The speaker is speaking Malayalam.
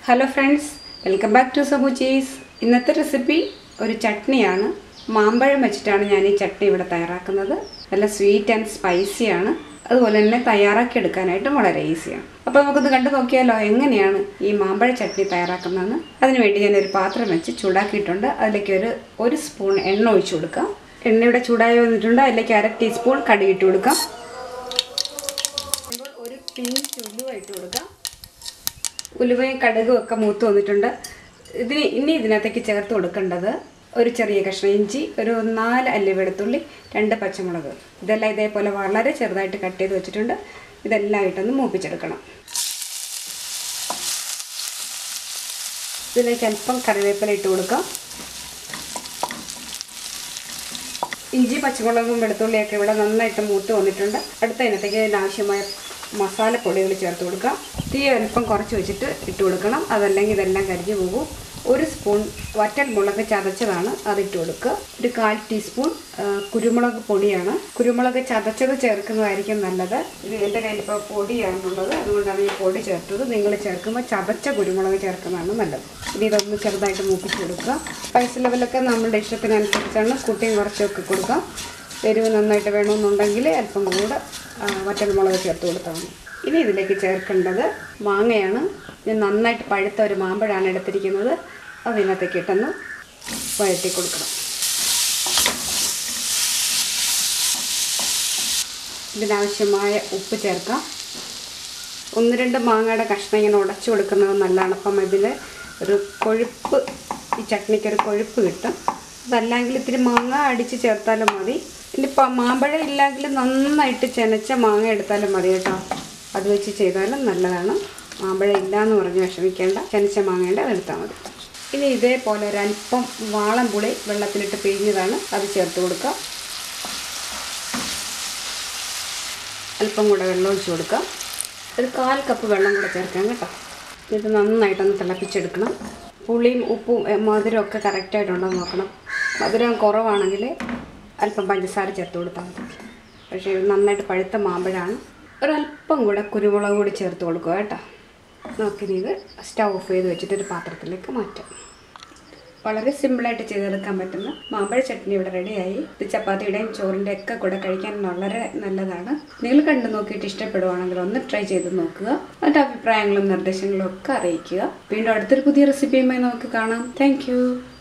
hello friends welcome back to സമൂച്ചീസ് ഇന്നത്തെ റെസിപ്പി ഒരു ചട്നിയാണ് മാമ്പഴം വെച്ചിട്ടാണ് ഞാൻ ഈ ചട്നി ഇവിടെ തയ്യാറാക്കുന്നത് നല്ല സ്വീറ്റ് ആൻഡ് സ്പൈസിയാണ് അതുപോലെ തന്നെ തയ്യാറാക്കി എടുക്കാനായിട്ടും വളരെ ഈസിയാണ് അപ്പോൾ നമുക്കൊന്ന് കണ്ടു നോക്കിയാലോ എങ്ങനെയാണ് ഈ മാമ്പഴ ചട്നി തയ്യാറാക്കുന്നതെന്ന് അതിനുവേണ്ടി ഞാനൊരു പാത്രം വെച്ച് ചൂടാക്കിയിട്ടുണ്ട് അതിലേക്ക് ഒരു ഒരു സ്പൂൺ എണ്ണ ഒഴിച്ചു കൊടുക്കാം എണ്ണയുടെ ചൂടായി വന്നിട്ടുണ്ട് അതിലേക്ക് അര ടീസ്പൂൺ കടുകിട്ട് കൊടുക്കാം അപ്പോൾ ഒരു പിഞ്ച് ഉലുവ ഇട്ട് കൊടുക്കാം ഉലുവയും കടുകും ഒക്കെ മൂത്ത് വന്നിട്ടുണ്ട് ഇതിന് ഇനി ഇതിനകത്തേക്ക് ചേർത്ത് കൊടുക്കേണ്ടത് ഒരു ചെറിയ കഷ്ണം ഇഞ്ചി ഒരു നാല് അല്ലി വെളുത്തുള്ളി രണ്ട് പച്ചമുളക് ഇതെല്ലാം ഇതേപോലെ വളരെ ചെറുതായിട്ട് കട്ട് ചെയ്ത് വെച്ചിട്ടുണ്ട് ഇതെല്ലാം ഇട്ടൊന്ന് മൂപ്പിച്ചെടുക്കണം ഇതിലേക്ക് അല്പം കറിവേപ്പില ഇട്ട് കൊടുക്കാം ഇഞ്ചി പച്ചമുളകും വെളുത്തുള്ളിയൊക്കെ ഇവിടെ നന്നായിട്ട് മൂത്ത് വന്നിട്ടുണ്ട് അടുത്ത ഇനത്തേക്ക് ഇതിനാവശ്യമായ മസാലപ്പൊടികൾ ചേർത്ത് കൊടുക്കാം തീ അല്പം കുറച്ച് വെച്ചിട്ട് ഇട്ട് കൊടുക്കണം അതല്ലെങ്കിൽ ഇതെല്ലാം കരിഞ്ഞു പോകും ഒരു സ്പൂൺ വറ്റൽ മുളക് ചതച്ചതാണ് അത് ഇട്ട് കൊടുക്കുക ഒരു കാൽ ടീസ്പൂൺ ആ, കുരുമുളക് പൊടിയാണ് കുരുമുളക് ചതച്ചത് ചേർക്കുന്നതായിരിക്കും നല്ലത് ഇത് എൻ്റെ കയ്യിൽ ഇപ്പോൾ പൊടിയാണുള്ളത് അതുകൊണ്ടാണ് ഈ പൊടി ചേർത്തത് നിങ്ങൾ ചേർക്കുമ്പോൾ ചതച്ച കുരുമുളക് ചേർക്കുന്നതാണ് നല്ലത് ഇനി ഇതൊന്ന് ചെറുതായിട്ട് മൂപ്പിച്ച് കൊടുക്കുക സ്പൈസ് ലെവലൊക്കെ നമ്മുടെ ഇഷ്ടത്തിനനുസരിച്ചാണ് കുട്ടിയും കുറച്ചൊക്കെ കൊടുക്കാം എരിവ് നന്നായിട്ട് വേണമെന്നുണ്ടെങ്കിൽ അല്പം കൂടെ ആ, വറ്റൽമുളക് ചേർത്ത് കൊടുത്താൽ മതി ഇനി ഇതിലേക്ക് ചേർക്കേണ്ടത് മാങ്ങയാണ് ഞാൻ നന്നായിട്ട് പഴുത്ത ഒരു മാമ്പഴമാണ് എടുത്തിരിക്കുന്നത് അതിനകത്തേക്ക് ഇട്ടൊന്ന് വഴറ്റി കൊടുക്കണം ഇതിനാവശ്യമായ ഉപ്പ് ചേർക്കാം ഒന്ന് രണ്ട് മാങ്ങയുടെ കഷ്ണം ഇങ്ങനെ ഉടച്ചു കൊടുക്കുന്നത് നല്ലതാണ് അപ്പം ഇതിൽ ഒരു കൊഴുപ്പ് ഈ ചട്നിക്ക് ഒരു കൊഴുപ്പ് കിട്ടും അതല്ലെങ്കിൽ ഇത്തിരി മാങ്ങ അടിച്ച് ചേർത്താലും മതി ഇനിയിപ്പോൾ മാമ്പഴം ഇല്ലെങ്കിൽ നന്നായിട്ട് ചെനച്ച മാങ്ങ എടുത്താലും മതി കേട്ടോ അത് വെച്ച് ചെയ്താലും നല്ലതാണ് മാമ്പഴം ഇല്ല എന്ന് പറഞ്ഞ് വിഷമിക്കേണ്ട ചെനച്ച മാങ്ങയുടെ അതെടുത്താൽ മതി ഇനി ഇതേപോലെ ഒരല്പം വാളം പുളി വെള്ളത്തിലിട്ട് പിഴിഞ്ഞതാണ് അത് ചേർത്ത് കൊടുക്കുക അല്പം കൂടെ വെള്ളം ഒഴിച്ച് കൊടുക്കാം ഒരു കാൽ കപ്പ് വെള്ളം കൂടെ ചേർക്കാം കേട്ടോ ഇത് നന്നായിട്ടൊന്ന് തിളപ്പിച്ചെടുക്കണം പുളിയും ഉപ്പും എ, മധുരവും ഒക്കെ കറക്റ്റായിട്ടുണ്ടോ എന്ന് നോക്കണം മധുരം കുറവാണെങ്കിൽ അല്പം പഞ്ചസാര ചേർത്ത് കൊടുത്താൽ മതി പക്ഷേ ഇത് നന്നായിട്ട് പഴുത്ത മാമ്പഴമാണ് ഒരല്പം കൂടെ കുരുമുളക് കൂടി ചേർത്ത് കൊടുക്കുക കേട്ടോ നോക്കിനി ഇത് സ്റ്റൗ ഓഫ് ചെയ്ത് വെച്ചിട്ട് ഒരു പാത്രത്തിലേക്ക് മാറ്റാം വളരെ സിമ്പിളായിട്ട് ചെയ്തെടുക്കാൻ പറ്റുന്ന മാമ്പഴ ചട്നി ഇവിടെ റെഡിയായി ഇത് ചപ്പാത്തിയുടെയും ചോറിൻ്റെ ഒക്കെ കൂടെ കഴിക്കാൻ വളരെ നല്ലതാണ് നിങ്ങൾ കണ്ടു നോക്കിയിട്ട് ഇഷ്ടപ്പെടുവാണെങ്കിൽ ഒന്ന് ട്രൈ ചെയ്ത് നോക്കുക എന്നിട്ട് അഭിപ്രായങ്ങളും നിർദ്ദേശങ്ങളും ഒക്കെ അറിയിക്കുക വീണ്ടും അടുത്തൊരു പുതിയ റെസിപ്പിയുമായി നമുക്ക് കാണാം താങ്ക്